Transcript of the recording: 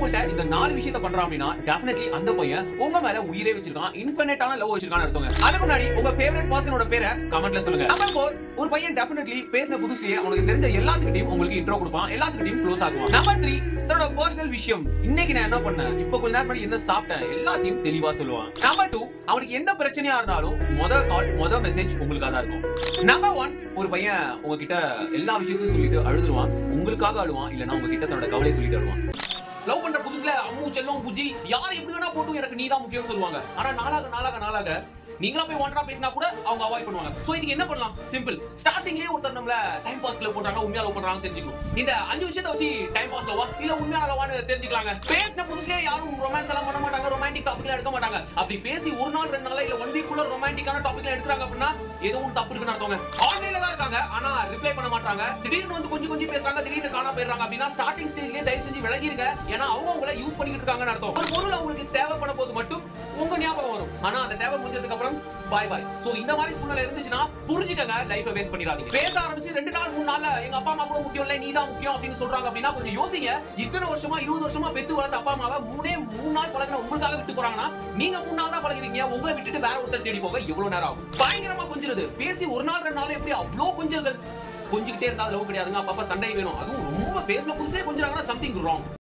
உங்கள்ட்ட இந்த நாலு விஷயத்த பண்றான் அப்படின்னா டெஃபினெட்லி அந்த பையன் உங்க மேல உயிரே வச்சிருக்கான் இன்ஃபினிட்டான லவ் வச்சிருக்கான்னு அர்த்தங்க அதுக்கு முன்னாடி உங்க ஃபேவரட் பர்சனோட பேரை கமெண்ட்ல சொல்லுங்க நம்பர் ஃபோர் ஒரு பையன் டெஃபினெட்லி பேசின புதுசுலயே அவனுக்கு தெரிஞ்ச எல்லாத்துக்கிட்டையும் உங்களுக்கு இன்ட்ரோ கொடுப்பான் எல்லாத்துக்கிட்டையும் க்ளோஸ் ஆகுவான் நம்பர் த்ரீ தன்னோட பர்சனல் விஷயம் இன்னைக்கு நான் என்ன பண்ணேன் இப்ப கொஞ்ச நேரம் முன்னாடி என்ன சாப்பிட்டேன் எல்லாத்தையும் தெளிவா சொல்லுவான் நம்பர் டூ அவனுக்கு எந்த பிரச்சனையா இருந்தாலும் மொதல் கால் மொதல் மெசேஜ் உங்களுக்காக தான் இருக்கும் நம்பர் ஒன் ஒரு பையன் உங்ககிட்ட எல்லா விஷயத்தையும் சொல்லிட்டு அழுதுருவான் உங்களுக்காக அழுவான் இல்லைன்னா உங்ககிட்ட தன்னோட கவலையை சொல்லிட்டு அழுவான் லவ் பண்ற புதுசுல அம்மு செல்லம் புஜி யார் எப்படி வேணா போட்டும் எனக்கு நீ தான் முக்கியம் சொல்லுவாங்க ஆனா நாளாக நாளாக நாளாக நீங்களா போய் ஒன்றா பேசினா கூட அவங்க அவாய்ட் பண்ணுவாங்க சோ இதுக்கு என்ன பண்ணலாம் சிம்பிள் ஸ்டார்டிங்லயே ஒருத்தர் நம்மள டைம் பாஸ் லவ் பண்றாங்க உண்மையா லவ் பண்றாங்க தெரிஞ்சுக்கணும் இந்த அஞ்சு விஷயத்தை வச்சு டைம் பாஸ் லவா இல்ல உண்மையான லவான்னு தெரிஞ்சுக்கலாங்க பேசின புதுசுலயே யாரும் ரொமான்ஸ் எல்லாம் பண்ண மாட்டாங்க ரொமான்டிக் டாபிக்ல எடுக்க மாட்டாங்க அப்படி பேசி ஒரு நாள் ரெண்டு நாள் இல்ல ஒன் வீக் குள்ள ரொமான்டிக்கான டாபிக்ல எடுக்கிறாங்க அப்படின்னா ஏதோ ஒன்று தப்பு இருக்குன்னு அர்த்தங்க ஆன்லைன்ல தான் இருக்காங்க ஆனா ரிப்ளை பண்ண மாட்டாங்க திடீர்னு வந்து கொஞ்சம் கொஞ்சம் பேசுறாங்க திடீர்னு காணாம போயிடுறாங்க அப்படின்னா ஸ்டார்டிங் ஸ்டேஜ்லயே தயவு செஞ்சு விலகிருங்க ஏன்னா அவங்க உங்களை யூஸ் பண்ணிட்டு இருக்காங்கன்னு அர்த்தம் ஒரு பொருள் அவங்களுக்கு தேவைப்பட போது மட்டும் உங்க ஞாபகம் வரும் ஆனா அந்த தேவை முடிஞ்சதுக்கு அப்புறம் பாய் பாய் சோ இந்த மாதிரி சூழ்நிலை இருந்துச்சுன்னா புரிஞ்சுக்கங்க லைஃபை வேஸ்ட் பண்ணிடாதீங்க பேச ஆரம்பிச்சு ரெண்டு நாள் மூணு நாள்ல எங்க அப்பா அம்மா கூட முக்கியம் இல்ல நீ தான் முக்கியம் அப்படின்னு சொல்றாங்க அப்படின்னா கொஞ்சம் யோசிங்க இத்தனை வருஷமா இருபது வருஷமா பெத்து வளர்த்த அப்பா அம்மாவை மூணே மூணு நாள் பழகின உங்களுக்காக விட்டு போறாங்கன்னா நீங்க மூணு நாள் தான் பழகிறீங்க உங்களை விட்டுட்டு வேற ஒருத்தர் தேடி போக எவ்வளவு நேரம் ஆகும் பயங்கரமா கொஞ்சிருது பேசி ஒரு நாள் ரெண்டு நாள் எப்படி அவ்வளோ கொஞ்சிருது கொஞ்சிக்கிட்டே இருந்தா லவ் கிடையாதுங்க அப்பப்ப சண்டை வேணும் அதுவும் ரொம்ப பேசின புதுசே கொஞ்சம் சம்திங் ராங்